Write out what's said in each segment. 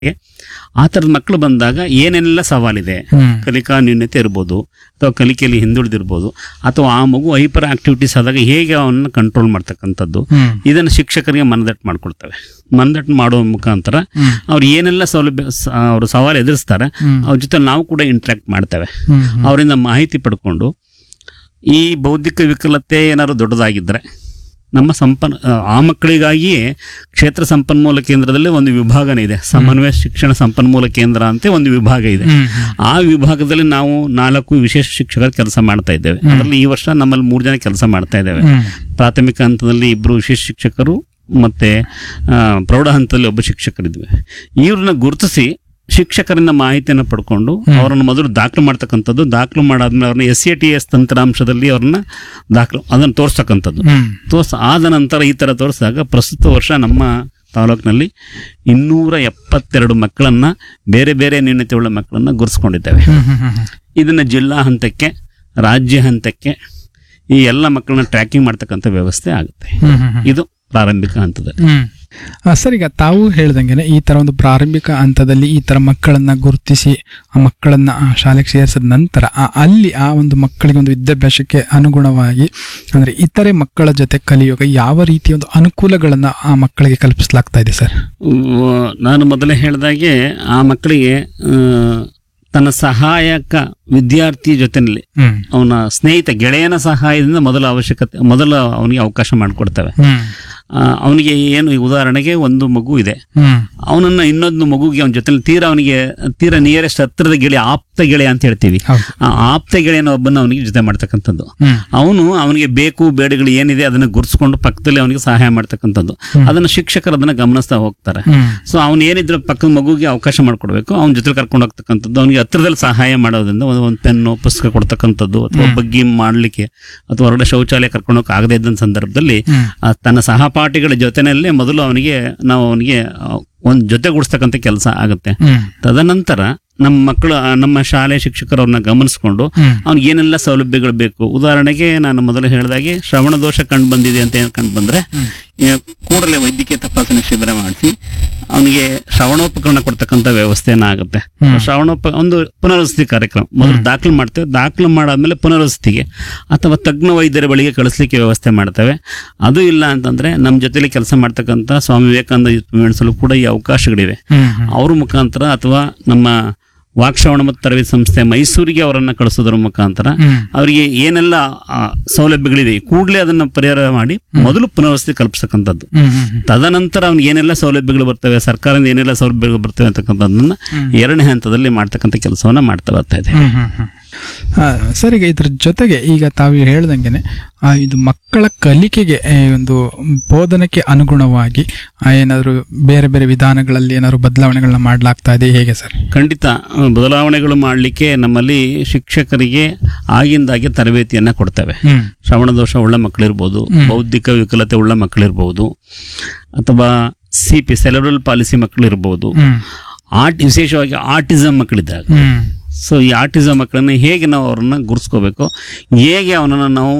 ಆ ಥರದ ಮಕ್ಕಳು ಬಂದಾಗ ಏನೇನೆಲ್ಲ ಸವಾಲಿದೆ ಹ್ಮ್ ಕಲಿಕಾ ನ್ಯೂನ್ಯತೆ ಇರ್ಬೋದು ಅಥವಾ ಕಲಿಕೆಯಲ್ಲಿ ಹಿಂದುಳಿದಿರ್ಬೋದು ಅಥವಾ ಆ ಮಗು ಹೈಪರ್ ಆಕ್ಟಿವಿಟೀಸ್ ಆದಾಗ ಹೇಗೆ ಅವನ್ನ ಕಂಟ್ರೋಲ್ ಮಾಡ್ತಕ್ಕಂಥದ್ದು ಹ್ಮ್ ಇದನ್ನು ಶಿಕ್ಷಕರಿಗೆ ಮನದಟ್ಟು ಮಾಡ್ಕೊಡ್ತವೆ ಮನದಟ್ಟು ಮಾಡುವ ಮುಖಾಂತರ ಹ್ಮ್. ಅವ್ರು ಏನೆಲ್ಲ ಸೌಲಭ್ಯ ಸ- ಅವ್ರು ಸವಾಲು ಎದುರಿಸ್ತಾರೆ ಹ್ಮ್. ಅವ್ರ ಜೊತೆ ನಾವು ಕೂಡ ಇಂಟ್ರಾಕ್ಟ್ ಮಾಡ್ತೇವೆ ಹ್ಮ್ ಅವರಿಂದ ಮಾಹಿತಿ ಪಡ್ಕೊಂಡು ಈ ಬೌದ್ಧಿಕ ವಿಕಲತೆ ಏನಾದ್ರು ದೊಡ್ಡದಾಗಿದ್ದರೆ ನಮ್ಮ ಸಂಪನ್ ಆ ಮಕ್ಕಳಿಗಾಗಿಯೇ ಕ್ಷೇತ್ರ ಸಂಪನ್ಮೂಲ ಕೇಂದ್ರದಲ್ಲಿ ಒಂದು ವಿಭಾಗನೇ ಇದೆ ಸಮನ್ವಯ ಶಿಕ್ಷಣ ಸಂಪನ್ಮೂಲ ಕೇಂದ್ರ ಅಂತ ಒಂದು ವಿಭಾಗ ಇದೆ ಹ್ಮ್ ಆ ವಿಭಾಗದಲ್ಲಿ ನಾವು ನಾಲ್ಕು ವಿಶೇಷ ಶಿಕ್ಷಕರ ಕೆಲಸ ಮಾಡ್ತಾ ಇದ್ದೇವೆ ಅದರಲ್ಲಿ ಈ ವರ್ಷ ನಮ್ಮಲ್ಲಿ ಮೂರು ಜನ ಕೆಲಸ ಮಾಡ್ತಾ ಇದ್ದೇವೆ ಹ್ಮ್ ಪ್ರಾಥಮಿಕ ಹಂತದಲ್ಲಿ ಇಬ್ಬರು ವಿಶೇಷ ಶಿಕ್ಷಕರು ಮತ್ತೆ ಆ, ಪ್ರೌಢ ಹಂತದಲ್ಲಿ ಒಬ್ಬ ಶಿಕ್ಷಕರಿದ್ವಿ ಇವ್ರನ್ನ ಗುರುತಿಸಿ ಶಿಕ್ಷಕರಿಂದ ಮಾಹಿತಿಯನ್ನು ಪಡ್ಕೊಂಡು ಅವರನ್ನು ಮೊದಲು ದಾಖಲು ಮಾಡ್ತಕ್ಕಂಥದ್ದು ದಾಖಲು ಮಾಡಾದ್ಮೇಲೆ ಅವ್ರನ್ನ ಎಸ್ ಸಿ ಟಿ ಎಸ್ ತಂತ್ರಾಂಶದಲ್ಲಿ ಅವ್ರನ್ನ ದಾಖಲು ಅದನ್ನು ತೋರಿಸ್ತಕ್ಕಂಥದ್ದು ಹ್ಮ್ ತೋರ್ಸ್ ಆದ ನಂತರ ಈ ಥರ ತೋರಿಸಿದಾಗ ಪ್ರಸ್ತುತ ವರ್ಷ ನಮ್ಮ ತಾಲೂಕಿನಲ್ಲಿ ಇನ್ನೂರ ಎಪ್ಪತ್ತೆರಡು ಮಕ್ಕಳನ್ನ ಬೇರೆ ಬೇರೆ ನ್ಯೂನತೆ ಉಳ್ಳ ಮಕ್ಕಳನ್ನ ಗುರುಸ್ಕೊಂಡಿದ್ದೇವೆ ಹ್ಮ್ ಹ್ಮ್ ಹ್ಮ್ ಇದನ್ನ ಜಿಲ್ಲಾ ಹಂತಕ್ಕೆ ರಾಜ್ಯ ಹಂತಕ್ಕೆ ಈ ಎಲ್ಲ ಮಕ್ಕಳನ್ನ ಟ್ರ್ಯಾಕಿಂಗ್ ಮಾಡ್ತಕ್ಕಂಥ ವ್ಯವಸ್ಥೆ ಆಗುತ್ತೆ ಹ್ಮ್ ಹ್ಮ್ ಹ್ಮ್ ಇದು ಪ್ರಾರಂಭಿಕ ಹಂತದಲ್ಲಿ ಹ್ಮ್ ಆ, ಸರ್ ಈಗ ತಾವು ಹೇಳ್ದಂಗೆನೆ ಈ ತರ ಒಂದು ಪ್ರಾರಂಭಿಕ ಹಂತದಲ್ಲಿ ಈ ತರ ಮಕ್ಕಳನ್ನ ಗುರುತಿಸಿ ಆ ಮಕ್ಕಳನ್ನ ಆ ಶಾಲೆಗೆ ಸೇರಿಸಿದ ನಂತರ ಆ ಅಲ್ಲಿ ಆ ಒಂದು ಮಕ್ಕಳಿಗೆ ಒಂದು ವಿದ್ಯಾಭ್ಯಾಸಕ್ಕೆ ಅನುಗುಣವಾಗಿ ಅಂದ್ರೆ ಇತರೆ ಮಕ್ಕಳ ಜೊತೆ ಕಲಿಯುವಾಗ ಯಾವ ರೀತಿಯ ಒಂದು ಅನುಕೂಲಗಳನ್ನ ಆ ಮಕ್ಕಳಿಗೆ ಕಲ್ಪಿಸಲಾಗ್ತಾ ಇದೆ ಸರ್ ಉವ್ವ್, ನಾನು ಮೊದಲೇ ಹೇಳಿದಾಗೆ ಆ ಮಕ್ಕಳಿಗೆ ಆ, ತನ್ನ ಸಹಾಯಕ ವಿದ್ಯಾರ್ಥಿ ಜೊತೆನಲ್ಲಿ ಹ್ಮ್ ಅವನ ಸ್ನೇಹಿತ ಗೆಳೆಯನ ಸಹಾಯದಿಂದ ಮೊದಲ ಅವಶ್ಯಕತೆ ಮೊದಲ ಅವನಿಗೆ ಅವಕಾಶ ಮಾಡಿಕೊಡ್ತೇವೆ ಹ್ಮ್ ಆ, ಅವನಿಗೆ ಏನು ಈ ಉದಾಹರಣೆಗೆ ಒಂದು ಮಗು ಇದೆ ಹ್ಮ್ ಅವನನ್ನ ಇನ್ನೊಂದು ಮಗುಗೆ ಅವನ ಜೊತೆ ತೀರಾ ಅವನಿಗೆ ತೀರಾ ನಿಯರೆಸ್ಟ್ ಹತ್ತಿರದ ಗೆಳೆಯ ಆಪ್ತ ಗೆಳೆಯ ಅಂತ ಹೇಳ್ತೀವಿ ಹೌದು ಆ ಆಪ್ತ ಗೆಳೆಯನ ಒಬ್ಬನ ಅವನಿಗೆ ಜೊತೆ ಮಾಡ್ತಕ್ಕಂಥದ್ದು ಹ್ಮ್ ಅವನು ಅವನಿಗೆ ಬೇಕು ಬೇಡಗಳು ಏನಿದೆ ಅದನ್ನ ಗುರ್ಸ್ಕೊಂಡು ಪಕ್ಕದಲ್ಲಿ ಅವನಿಗೆ ಸಹಾಯ ಮಾಡ್ತಕ್ಕಂಥದ್ದು ಅದನ್ನ ಶಿಕ್ಷಕರು ಅದನ್ನ ಗಮನಿಸ್ತಾ ಹೋಗ್ತಾರೆ ಹ್ಮ್ ಸೊ ಅವ್ನು ಏನಿದ್ರು ಪಕ್ಕದ ಮಗುಗೆ ಅವಕಾಶ ಮಾಡ್ಕೊಡ್ಬೇಕು ಅವ್ನ ಜೊತೆ ಕರ್ಕೊಂಡು ಹೋಗ್ತಕ್ಕಂಥದ್ದು ಅವನಿಗೆ ಹತ್ರದಲ್ಲಿ ಸಹಾಯ ಮಾಡೋದ್ರಿಂದ ಒಂದು ಒಂದು ಪೆನ್ನು ಪುಸ್ತಕ ಕೊಡ್ತಕ್ಕಂಥದ್ದು ಅಥವಾ ಬಗ್ಗಿ ಮಾಡ್ಲಿಕ್ಕೆ ಅಥವಾ ಹೊರಗಡೆ ಶೌಚಾಲಯ ಕರ್ಕೊಂಡು ಹೋಗಕ್ಕೆ ಆಗದೇ ಇದ್ದ ಸಂದರ್ಭದಲ್ಲಿ ಹ್ಮ್ ಆ ತನ್ನ ಸಹಪಾಠಿಗಳ ಜೊತೆನಲ್ಲೇ ಮೊದಲು ಅವನಿಗೆ ನಾವು ಅವನಿಗೆ ಒಂದು ಜೊತೆಗೂಡಿಸ್ತಕ್ಕಂಥ ಕೆಲಸ ಆಗುತ್ತೆ ಹ್ಮ್ ತದನಂತರ ನಮ್ಮ ಮಕ್ಕಳು ಆ, ನಮ್ಮ ಶಾಲೆ ಶಿಕ್ಷಕರು ಅವ್ರನ್ನ ಗಮನಿಸ್ಕೊಂಡು ಹ್ಮ್ ಅವ್ನಿಗೆ ಏನೆಲ್ಲ ಸೌಲಭ್ಯಗಳು ಬೇಕು ಉದಾಹರಣೆಗೆ ನಾನು ಮೊದಲು ಹೇಳಿದಾಗೆ ಶ್ರವಣ ದೋಷ ಕಂಡು ಬಂದಿದೆ ಅಂತ ಏನು ಕಂಡು ಬಂದ್ರೆ ಈ ಕೂಡಲೇ ವೈದ್ಯಕೀಯ ತಪಾಸಣೆ ಶಿಬಿರ ಮಾಡಿಸಿ ಅವನಿಗೆ ಶ್ರವಣೋಪಕರಣ ಕೊಡ್ತಕ್ಕಂಥ ವ್ಯವಸ್ಥೆನ ಆಗುತ್ತೆ ಶ್ರವಣೋಪ ಒಂದು ಪುನರ್ವಸತಿ ಕಾರ್ಯಕ್ರಮ ಮೊದಲು ದಾಖಲು ಮಾಡ್ತೇವೆ ದಾಖಲು ಮಾಡಾದ್ಮೇಲೆ ಪುನರ್ವಸತಿಗೆ ಅಥವಾ ತಜ್ಞ ವೈದ್ಯರ ಬಳಿಗೆ ಕಳಿಸ್ಲಿಕ್ಕೆ ವ್ಯವಸ್ಥೆ ಮಾಡ್ತೇವೆ ಅದು ಇಲ್ಲ ಅಂತಂದ್ರೆ ನಮ್ಮ ಜೊತೆಲಿ ಕೆಲಸ ಮಾಡ್ತಕ್ಕಂಥ ಸ್ವಾಮಿ ವಿವೇಕಾನಂದ ಯೂತ್ ಮೂವ್ಮೆಂಟ್ಸಲ್ಲೂ ಕೂಡ ಈ ಅವಕಾಶಗಳಿವೆ ಹ್ಮ್ ಹ್ಮ್ ಅವ್ರ ಮುಖಾಂತರ ಅಥವಾ ನಮ್ಮ ವಾಕ್ಶ್ರವಣ ಮತ್ತು ತರಬೇತಿ ಸಂಸ್ಥೆ ಮೈಸೂರಿಗೆ ಅವರನ್ನ ಕಳಿಸೋದ್ರ ಮುಖಾಂತರ ಹ್ಮ್ ಅವರಿಗೆ ಏನೆಲ್ಲ ಆ, ಸೌಲಭ್ಯಗಳಿದೆ ಕೂಡಲೇ ಅದನ್ನ ಪರಿಹಾರ ಮಾಡಿ ಮೊದಲು ಪುನರ್ವಸತಿ ಕಲ್ಪಿಸ್ತಕ್ಕಂಥದ್ದು ಹ್ಮ್ ಹ್ಮ್ ತದನಂತರ ಅವ್ನಿಗೆ ಏನೆಲ್ಲ ಸೌಲಭ್ಯಗಳು ಬರ್ತವೆ ಸರ್ಕಾರದಿಂದ ಏನೆಲ್ಲ ಸೌಲಭ್ಯಗಳು ಬರ್ತವೆ ಅಂತಕ್ಕಂಥದ್ದನ್ನ ಎರಡನೇ ಹಂತದಲ್ಲಿ ಮಾಡ್ತಕ್ಕಂಥ ಕೆಲಸವನ್ನ ಮಾಡ್ತಾ ಬರ್ತಾ ಇದೆ ಹ್ಮ್ ಹ್ಮ್ ಹ್ಮ್. ಆ, ಸರ್ ಈಗ ಇದ್ರ ಜೊತೆಗೆ ಈಗ ತಾವು ಹೇಳ್ದಂಗೆನೆ ಆ, ಇದು ಮಕ್ಕಳ ಕಲಿಕೆಗೆ ಆ, ಒಂದು ಬೋಧನಕ್ಕೆ ಅನುಗುಣವಾಗಿ ಆ, ಏನಾದ್ರು ಬೇರೆ ಬೇರೆ ವಿಧಾನಗಳಲ್ಲಿ ಏನಾದ್ರು ಬದಲಾವಣೆಗಳನ್ನ ಮಾಡ್ಲಾಗ್ತಾ ಇದೆ ಹೇಗೆ ಸರ್ ಖಂಡಿತ ಆ, ಬದಲಾವಣೆಗಳು ಮಾಡಲಿಕ್ಕೆ ನಮ್ಮಲ್ಲಿ ಶಿಕ್ಷಕರಿಗೆ ಆಗಿಂದಾಗೆ ತರಬೇತಿಯನ್ನ ಕೊಡ್ತೇವೆ ಹ್ಮ್ ಶ್ರವಣ ದೋಷ ಉಳ್ಳ ಮಕ್ಕಳಿರ್ಬೋದು ಬೌದ್ಧಿಕ ವಿಕಲತೆ ಉಳ್ಳ ಮಕ್ಕಳಿರ್ಬೋದು ಅಥವಾ ಸಿ ಪಿ ಸೆಲೆಬ್ರಲ್ ಪಾಲಿಸಿ ಮಕ್ಕಳಿರ್ಬೋದು ಹ್ಮ್ ಆರ್ಟ್ ವಿಶೇಷವಾಗಿ ಆಟಿಸಮ್ ಮಕ್ಕಳಿದ್ದಾಗ ಹ್ಮ್ ಸೊ ಈ ಆಟಿಸಮ್ ಮಕ್ಕಳನ್ನ ಹೇಗೆ ನಾವು ಅವ್ರನ್ನ ಗುರುಸ್ಕೋಬೇಕು ಹೇಗೆ ಅವನನ್ನು ನಾವು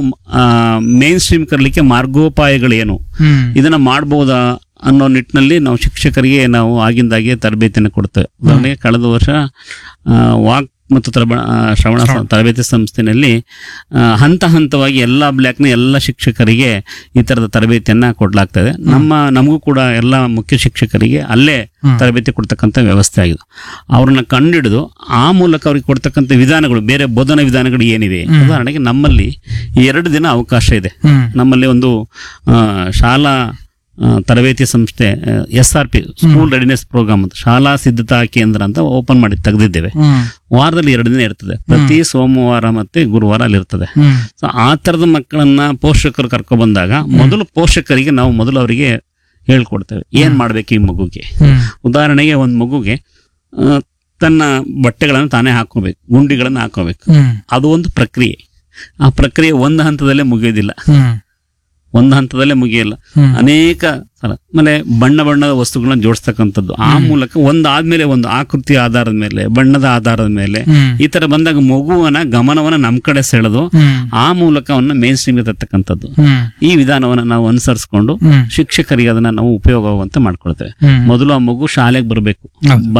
ಮೇನ್ ಸ್ಟ್ರೀಮ್ ಕರಲಿಕ್ಕೆ ಮಾರ್ಗೋಪಾಯಗಳೇನು ಹ್ಮ್ ಇದನ್ನ ಮಾಡ್ಬೋದಾ ಅನ್ನೋ ನಿಟ್ಟಿನಲ್ಲಿ ನಾವು ಶಿಕ್ಷಕರಿಗೆ ನಾವು ಆಗಿಂದಾಗೆ ತರಬೇತಿಯನ್ನು ಕೊಡ್ತೇವೆ ಉದಾಹರಣೆಗೆ ಕಳೆದ ವರ್ಷ ಆ, ವಾಕ್ ಮತ್ತು ತ್ರಬ ಆ, ಶ್ರವಣ ಸ- ತರಬೇತಿ ಸಂಸ್ಥೆಯಲ್ಲಿ ಆ, ಹಂತ ಹಂತವಾಗಿ ಎಲ್ಲ ಬ್ಲ್ಯಾಕ್ನ ಎಲ್ಲ ಶಿಕ್ಷಕರಿಗೆ ಈ ಥರದ ತರಬೇತಿಯನ್ನ ಕೊಡ್ಲಾಗ್ತದೆ ನಮ್ಮ ನಮಗೂ ಕೂಡ ಎಲ್ಲ ಮುಖ್ಯ ಶಿಕ್ಷಕರಿಗೆ ಅಲ್ಲೇ ತರಬೇತಿ ಕೊಡ್ತಕ್ಕಂಥ ವ್ಯವಸ್ಥೆ ಆಗಿದೆ ಅವ್ರನ್ನ ಕಂಡಿಡಿದು ಆ ಮೂಲಕ ಅವ್ರಿಗೆ ಕೊಡ್ತಕ್ಕಂಥ ವಿಧಾನಗಳು ಬೇರೆ ಬೋಧನಾ ವಿಧಾನಗಳು ಏನಿವೆ ಉದಾಹರಣೆಗೆ ನಮ್ಮಲ್ಲಿ ಈ ಎರಡು ದಿನ ಅವಕಾಶ ಇದೆ ಹ್ಮ್ ನಮ್ಮಲ್ಲಿ ಒಂದು ಆ, ಶಾಲಾ ಆ, ತರಬೇತಿ ಸಂಸ್ಥೆ S R P school readiness programme ಅಂತ ಶಾಲಾ ಸಿದ್ಧತಾ ಕೇಂದ್ರ ಅಂತ ಓಪನ್ ಮಾಡಿ ತೆಗೆದಿದ್ದೇವೆ ಹ್ಮ್ ವಾರದಲ್ಲಿ ಎರಡು ದಿನ ಇರ್ತದೆ ಪ್ರತಿ ಸೋಮವಾರ ಮತ್ತೆ ಗುರುವಾರ ಅಲ್ಲಿ ಇರ್ತದೆ ಹ್ಮ್ ಸೊ ಆ ಥರದ ಮಕ್ಕಳನ್ನ ಪೋಷಕರು ಕರ್ಕೊ ಬಂದಾಗ ಮೊದಲು ಪೋಷಕರಿಗೆ ನಾವು ಮೊದಲು ಅವರಿಗೆ ಹೇಳ್ಕೊಡ್ತೇವೆ ಏನ್ ಮಾಡ್ಬೇಕು ಈ ಮಗುಗೆ ಹ್ಮ್ ಉದಾಹರಣೆಗೆ ಒಂದು ಮಗುಗೆ ಆ, ತನ್ನ ಬಟ್ಟೆಗಳನ್ನು ತಾನೇ ಹಾಕೋಬೇಕು ಗುಂಡಿಗಳನ್ನು ಹಾಕೋಬೇಕು ಹ್ಮ್ ಅದು ಒಂದು ಪ್ರಕ್ರಿಯೆ ಆ ಪ್ರಕ್ರಿಯೆ ಒಂದು ಹಂತದಲ್ಲೇ ಮುಗಿಯೋದಿಲ್ಲ ಹ್ಮ್ ಒಂದು ಹಂತದಲ್ಲೇ ಮುಗಿಯಲ್ಲ ಹ್ಮ್. ಅನೇಕ ಸಲ ಆಮೇಲೆ ಬಣ್ಣ ಬಣ್ಣದ ವಸ್ತುಗಳನ್ನ ಜೋಡಿಸ್ತಕ್ಕಂಥದ್ದು ಆ ಮೂಲಕ ಒಂದಾದ್ಮೇಲೆ ಒಂದು ಆಕೃತಿ ಆಧಾರದ ಮೇಲೆ ಬಣ್ಣದ ಆಧಾರದ ಮೇಲೆ ಹ್ಮ್. ಈ ತರ ಬಂದಾಗ ಮಗುವನ ಗಮನವನ್ನ ನಮ್ ಕಡೆ ಸೆಳೆದು ಹ್ಮ್. ಆ ಮೂಲಕ ಅವನ್ನ ಮೇನ್ ಸ್ಟ್ರೀಮ್ಗೆ ತರ್ತಕ್ಕಂಥದ್ದು ಹ್ಮ್. ಈ ವಿಧಾನವನ್ನ ನಾವು ಅನುಸರಿಸಿಕೊಂಡು ಹ್ಮ್. ಶಿಕ್ಷಕರಿಗೆ ಅದನ್ನ ನಾವು ಉಪಯೋಗವಂತೆ ಮಾಡ್ಕೊಳ್ತೇವೆ ಹ್ಮ್. ಮೊದಲು ಆ ಮಗು ಶಾಲೆಗೆ ಬರಬೇಕು ಹೌದು.